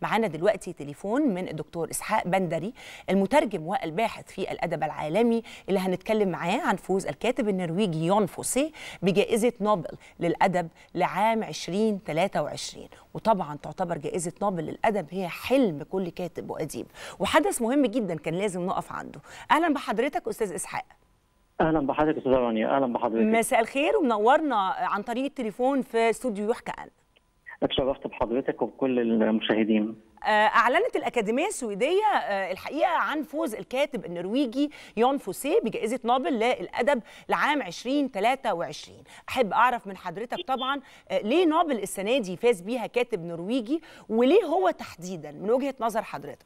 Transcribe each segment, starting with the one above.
معانا دلوقتي تليفون من الدكتور اسحاق بندري المترجم والباحث في الادب العالمي اللي هنتكلم معاه عن فوز الكاتب النرويجي يون فوسيه بجائزه نوبل للادب لعام 2023 وطبعا تعتبر جائزه نوبل للادب هي حلم كل كاتب واديب وحدث مهم جدا كان لازم نقف عنده اهلا بحضرتك استاذ اسحاق اهلا بحضرتك استاذه رانيا اهلا بحضرتك مساء الخير ومنورنا عن طريق التليفون في استوديو يحكى أن اتشرفت بحضرتك وبكل المشاهدين أعلنت الأكاديمية السويدية الحقيقة عن فوز الكاتب النرويجي يون فوسيه بجائزة نوبل للأدب لعام 2023 أحب أعرف من حضرتك طبعا ليه نوبل السنة دي فاز بيها كاتب نرويجي وليه هو تحديدا من وجهة نظر حضرتك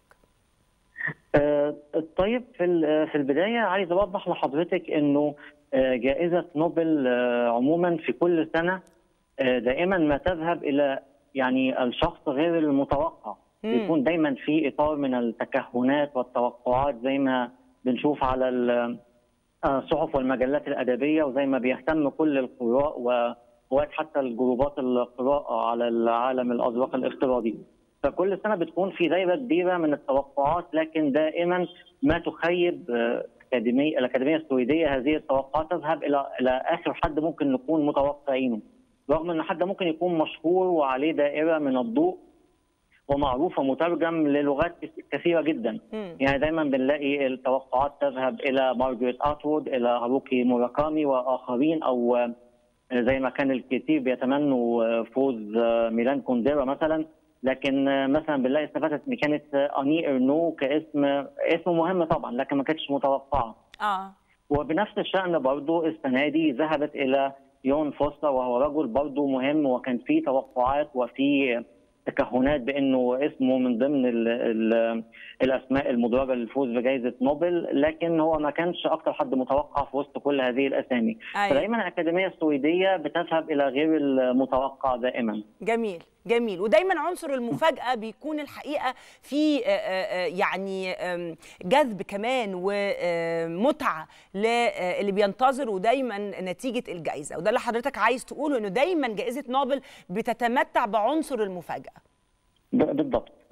أه طيب في في البدايه عايز اوضح لحضرتك انه جائزه نوبل عموما في كل سنه دائما ما تذهب الى يعني الشخص غير المتوقع بيكون دايما في اطار من التكهنات والتوقعات زي ما بنشوف على الصحف والمجلات الادبيه وزي ما بيهتم كل القراء ووقت حتى الجروبات القراءه على العالم الازرق الافتراضي. فكل سنه بتكون في دايره كبيره من التوقعات لكن دائما ما تخيب اكاديميه الاكاديميه السويديه هذه التوقعات تذهب الى الى اخر حد ممكن نكون متوقعينه رغم ان حد ممكن يكون مشهور وعليه دائره من الضوء ومعروف ومترجم للغات كثيره جدا م. يعني دايما بنلاقي التوقعات تذهب الى مارجريت اتوود الى هاروكي موراكامي واخرين او زي ما كان الكثير بيتمنوا فوز ميلان كونديرا مثلا لكن مثلا بنلاقي استفادت كانت اني ارنو كاسم اسم مهم طبعا لكن ما كانتش متوقعه. اه وبنفس الشان برضه السنه دي ذهبت الى يون فوستا وهو رجل برضه مهم وكان في توقعات وفي تكهنات بانه اسمه من ضمن ال ال الاسماء المدرجه للفوز بجائزه نوبل لكن هو ما كانش اكثر حد متوقع في وسط كل هذه الاسامي أيوة. فدايما الاكاديميه السويديه بتذهب الى غير المتوقع دائما جميل جميل ودايما عنصر المفاجاه بيكون الحقيقه في يعني جذب كمان ومتعه للي بينتظروا دايما نتيجه الجائزه وده اللي حضرتك عايز تقوله انه دايما جائزه نوبل بتتمتع بعنصر المفاجاه بالضبط